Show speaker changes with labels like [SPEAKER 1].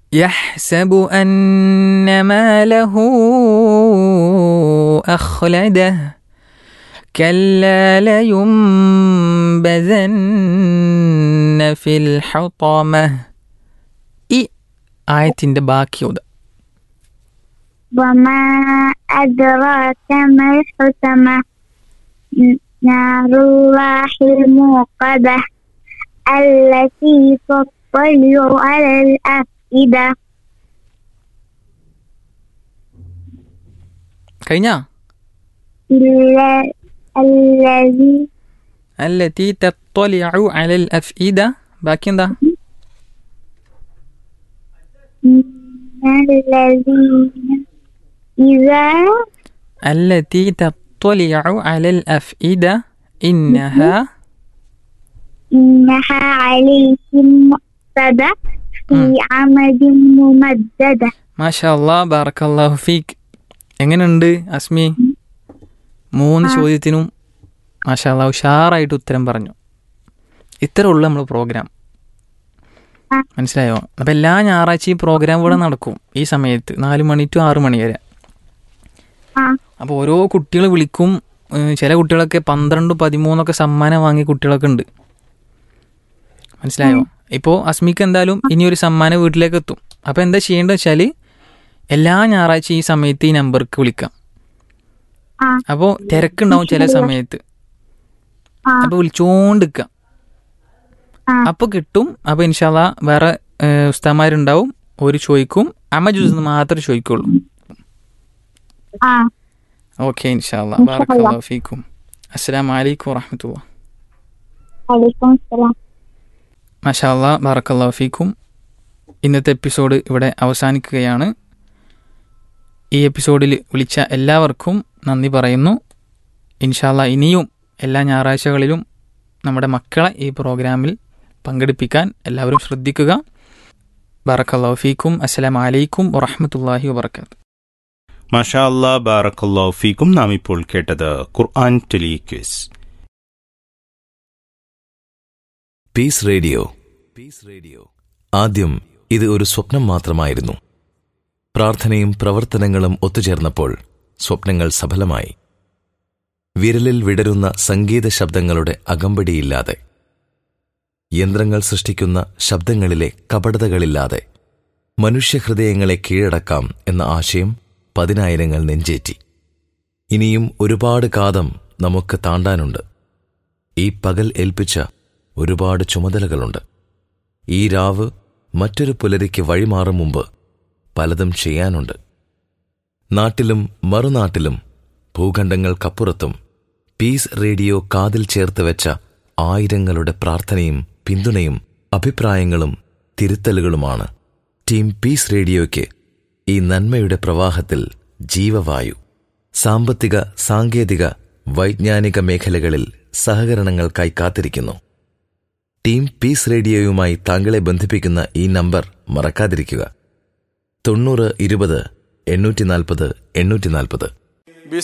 [SPEAKER 1] يحسب أن ماله أخلده كلا لينبذن في الحطمة ഈ ആയത്തിൻ്റെ ബാക്കിയോത്
[SPEAKER 2] وما أدراك ما الحطمة نار الله الموقدة التي تطلع على الأفئدة
[SPEAKER 1] കഴിഞ്ഞാ
[SPEAKER 2] إلا الذي
[SPEAKER 1] التي تطلع على الأفئدة ബാക്കി എന്താ
[SPEAKER 2] الذين إذا
[SPEAKER 1] التي تطلع على الأفئدة إنها
[SPEAKER 2] إنها عليهم مؤصدة في عمد ممددة
[SPEAKER 1] മാഷാ അല്ലാ ബാറക്കല്ലാഹു ഫീക്ക് എങ്ങനെയുണ്ട് അസ്മി മൂന്ന് ചോദ്യത്തിനും മാഷാ അല്ലാ ഉഷാറായിട്ട് ഉത്തരം പറഞ്ഞു ഇത്ര ഉള്ളു നമ്മൾ പ്രോഗ്രാം
[SPEAKER 2] ആ.
[SPEAKER 1] മനസ്സിലായോ അപ്പം എല്ലാ ഞായറാഴ്ചയും പ്രോഗ്രാം ഇവിടെ നടക്കും ഈ സമയത്ത് നാല് മണി ടു ആറ് മണി വരെ
[SPEAKER 2] ആ
[SPEAKER 1] അപ്പോൾ ഓരോ കുട്ടികൾ വിളിക്കും ഏഹ് ചില കുട്ടികളൊക്കെ പന്ത്രണ്ട് പതിമൂന്നൊക്കെ സമ്മാനം വാങ്ങിയ കുട്ടികളൊക്കെ ഉണ്ട് മനസ്സിലായോ ഇപ്പോൾ അസ്മിക്ക് എന്തായാലും ഇനി ഒരു സമ്മാനം വീട്ടിലേക്ക് എത്തും അപ്പോൾ എന്താ ചെയ്യേണ്ടത് വെച്ചാൽ എല്ലാ ഞായറാഴ്ച ഈ സമയത്ത് ഈ നമ്പർക്ക് വിളിക്കാം
[SPEAKER 2] ആ
[SPEAKER 1] അപ്പോൾ തിരക്കുണ്ടാവും ചില സമയത്ത്
[SPEAKER 2] ആ
[SPEAKER 1] അപ്പോൾ വിളിച്ചോണ്ടിരിക്കുക
[SPEAKER 2] ആ
[SPEAKER 1] അപ്പോൾ കിട്ടും അപ്പോൾ ഇൻഷാല്ല വേറെ ഏഹ്, ഉസ്താമാരുണ്ടാവും ഒരു ചോദിക്കും അമ്മ ജ്യൂസ് മാത്രമേ ചോദിക്കുള്ളൂ
[SPEAKER 2] ആ
[SPEAKER 1] ഓക്കെ ഇൻഷാല്ല
[SPEAKER 2] ഇൻഷാ
[SPEAKER 1] ബാറക്കല്ലാഹു ഫീക്കും അസ്സലാമു അലൈക്കും വറഹമത്തുള്ള
[SPEAKER 2] വലൈക്കും സലാം
[SPEAKER 1] മഷാല്ല ബാറക്കല്ലാഹു ഫീക്കും ഇന്നത്തെ എപ്പിസോഡ് ഇവിടെ അവസാനിക്കുകയാണ് ഈ എപ്പിസോഡിൽ വിളിച്ച എല്ലാവർക്കും നന്ദി പറയുന്നു ഇൻഷാല്ല ഇനിയും എല്ലാ ഞായറാഴ്ചകളിലും നമ്മുടെ മക്കളെ ഈ പ്രോഗ്രാമിൽ പങ്കെടുപ്പിക്കാൻ എല്ലാവരും ശ്രദ്ധിക്കുക ബാറക്കല്ലാഹു ഫീക്കും അസ്സലാമു അലൈക്കും വറഹമത്തല്ലാഹി വബർക്കാത്തു
[SPEAKER 3] മാഷാ അല്ലാ ബാറക്കല്ലാഹു ഫീക്കും നാം ഇപ്പോൾ കേട്ടത് Quran telequiz
[SPEAKER 4] peace radio peace radio ആദ്യം ഇത് ഒരു സ്വപ്നം മാത്രമായിരുന്നു പ്രാർത്ഥനയും പ്രവർത്തനങ്ങളും ഒത്തുചേർന്നപ്പോൾ സ്വപ്നങ്ങൾ സഫലമായി വിരലിൽ വിടരുന്ന സംഗീത ശബ്ദങ്ങളുടെ അകമ്പടിയില്ലാതെ യന്ത്രങ്ങൾ സൃഷ്ടിക്കുന്ന ശബ്ദങ്ങളിലെ കപടതകളില്ലാതെ മനുഷ്യഹൃദയങ്ങളെ കീഴടക്കാം എന്ന ആശയം പതിനായിരങ്ങൾ നെഞ്ചേറ്റി ഇനിയും ഒരുപാട് കാതം നമുക്ക് താണ്ടാനുണ്ട് ഈ പകൽ ഏൽപ്പിച്ച ഒരുപാട് ചുമതലകളുണ്ട് ഈ രാവ് മറ്റൊരു പുലരിക്ക് വഴിമാറും മുമ്പ് പലതും ചെയ്യാനുണ്ട് നാട്ടിലും മറുനാട്ടിലും ഭൂഖണ്ഡങ്ങൾക്കപ്പുറത്തും പീസ് റേഡിയോ കാതിൽ ചേർത്ത് വെച്ച ആയിരങ്ങളുടെ പ്രാർത്ഥനയും പിന്തുണയും അഭിപ്രായങ്ങളും തിരുത്തലുകളുമാണ് ടീം പീസ് റേഡിയോയ്ക്ക് ഈ നന്മയുടെ പ്രവാഹത്തിൽ ജീവവായു സാമ്പത്തിക സാങ്കേതിക വൈജ്ഞാനിക മേഖലകളിൽ സഹകരണങ്ങൾക്കായി കാത്തിരിക്കുന്നു ടീം പീസ് റേഡിയോയുമായി താങ്കളെ ബന്ധിപ്പിക്കുന്ന ഈ നമ്പർ മറക്കാതിരിക്കുക തൊണ്ണൂറ് ഇരുപത് എണ്ണൂറ്റി നാൽപ്പത് എണ്ണൂറ്റി നാൽപ്പത്